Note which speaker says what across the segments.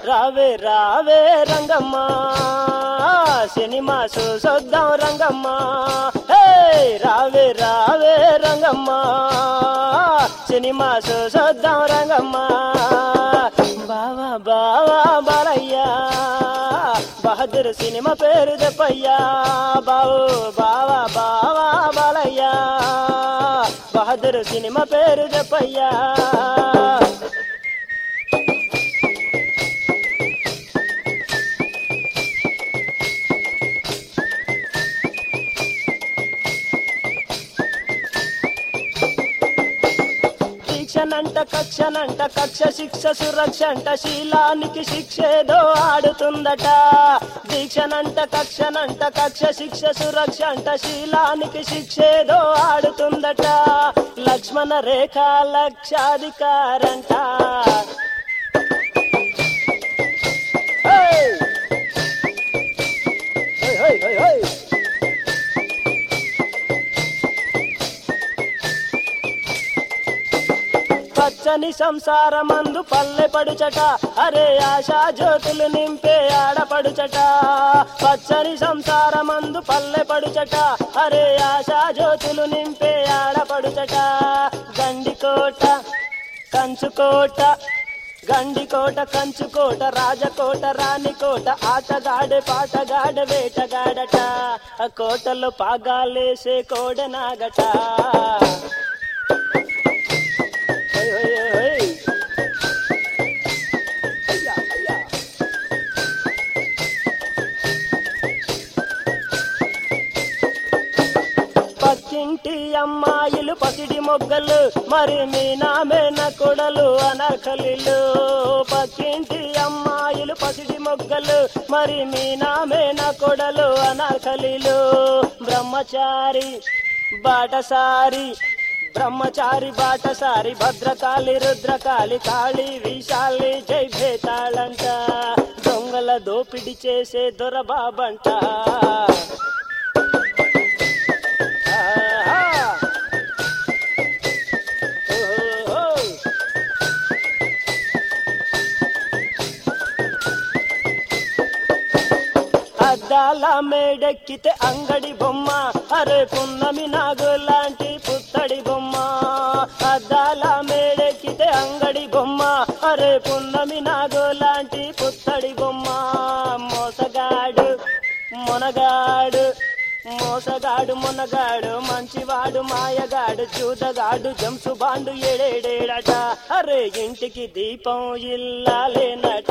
Speaker 1: రావే రావే రంగమ్మ సినిమా చూసొద్దాం రంగమ్మ హే రావే రావే రంగమ్మ సినిమా చూసొద్దాం రంగమ్మ బావా బావా బాలయ్యా బహదూర్ సినిమా పేరు చెప్పయ్యా బావు బావా బావా బాలయ్యా బహదూర్ సినిమా పేరు చెప్పయ్యా దీక్షనంట కక్షనంట కక్ష శిక్ష సురక్ష అంట శీలానికి శిక్షేదో ఆడుతుందట దీక్షనంట కక్షనంట కక్ష శిక్ష సురక్ష అంట శీలానికి శిక్షేదో ఆడుతుందట లక్ష్మణ రేఖ లక్షాధికారంట హే! హే, హే, హే, హే! పచ్చని సంసారమందు పల్లె పడుచట అరే ఆశా జ్యోతులు నింపే ఆడపడుచట పచ్చని సంసారమందు పల్లె పడుచట అరే ఆశా జ్యోతులు నింపే ఆడపడుచట గండికోట కంచుకోట గండికోట కంచుకోట రాజకోట రాణికోట ఆటగాడే పాటగాడ వేటగాడట ఆ కోటలో పాగాలేసే కోడనాగట హై, హై, హై, హై. అయ్యా, అయ్యా. పక్కింటి అమ్మాయిలు పసిడి మొగ్గలు మరి మీ నామేన కొడలు అనర్కలిలు పక్కింటి అమ్మాయిలు పసిడి మొగ్గలు మరి మీ నామేన కొడలు అనర్కలిలు బ్రహ్మచారి బాటసారి బ్రహ్మచారి బాటసారి భద్రకాళి రుద్రకాళి కాళి విశాలి జై భేతాళంట దొంగల దోపిడి చేసే దొరబాబంట ఆహా! ఓహో! అద్దాల మేడెక్కితే అంగడి బొమ్మ అరే పున్నమి నాగు లాంటి పుత్తడి బొమ్మ అద్దాల మేడెక్కితే అంగడి బొమ్మ అరే పున్నమి నాగు లాంటి పుత్తడి బొమ్మ మోసగాడు మొనగాడు మోసగాడు మొనగాడు మంచివాడు మాయగాడు చూదగాడు జంసుబాండు ఏడేడేడట అరే ఇంటికి దీపం ఇల్లాలేనట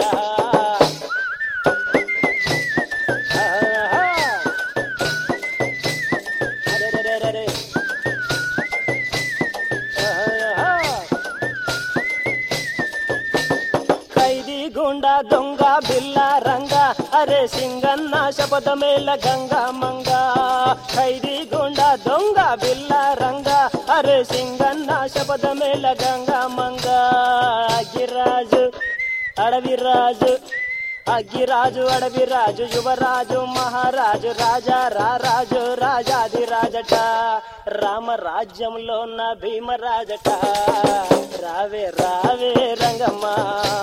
Speaker 1: ఆహా! అరెరెరెరెరె. ఆహా! ఖైదీ గుండా దొంగ బిల్ల రంగ అరే సింగన్న శపథమేల గంగా మంగ ఖైదీ గుండా దొంగ బిల్ల రంగ అరే సింగన్న శపథమేల గంగా మంగ అగ్గిరాజు అడవిరాజు అగ్గిరాజు అడవిరాజు యువరాజు మహారాజు రాజా రారాజు రాజాదిరాజట రామరాజ్యంలో ఉన్న భీమరాజట రావే రావే రంగమ్మ